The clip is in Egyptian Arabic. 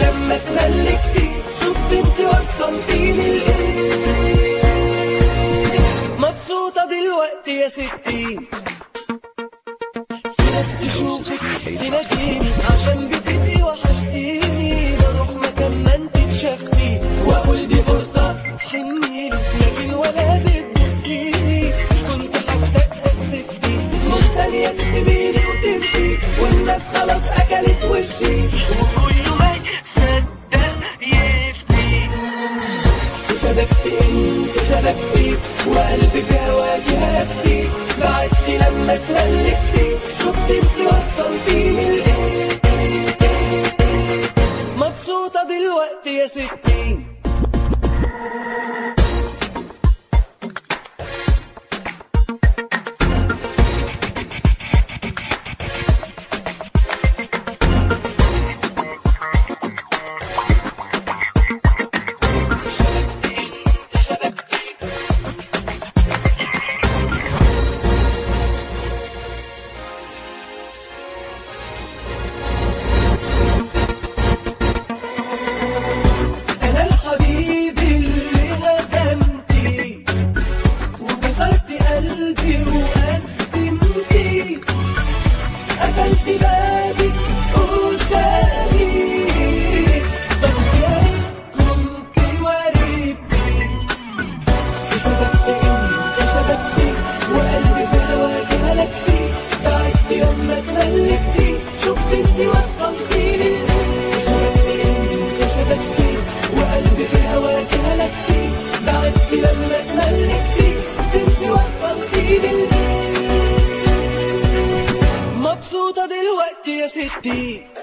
لما اتملكتي شفت انت وصلتيني لايه مبسوطة دلوقتي يا ستي في ناس تشوفك تناديني عشان بتبقي وحشتيني بروح مكان ما انت اتشافتي واقول دي فرصة حنيني لكن ولا بتبصيني مش كنت حتى اتأسفتي مستنية تسيبيني وتمشي والناس خلاص اكلت وشي وكله ما يصدق يفتي شبكتي انت شبكتي وقلبي في هواكي هلكتي بعدتي لما اتملكتي شفت انت وصلتيني لايه مبسوطة دلوقتي يا ستي شبكتي انت شبكتي أنا الحبيب اللي هزمتي وكسرتي قلبي وقسمتي قفلتي بابي قدامي ضيعت كنتي وريبتي شبكتي انت شبكتي وقلبي في هواكي هلكتي بعدتي لما اتملكتي شفت انت وصلتيني لإيه شبكتي انت شبكتي وقلبي في هواكي هلكتي بعدتي لما اتملكتي شفت انت وصلتيني لإيه مبسوطة دلوقتي يا ستي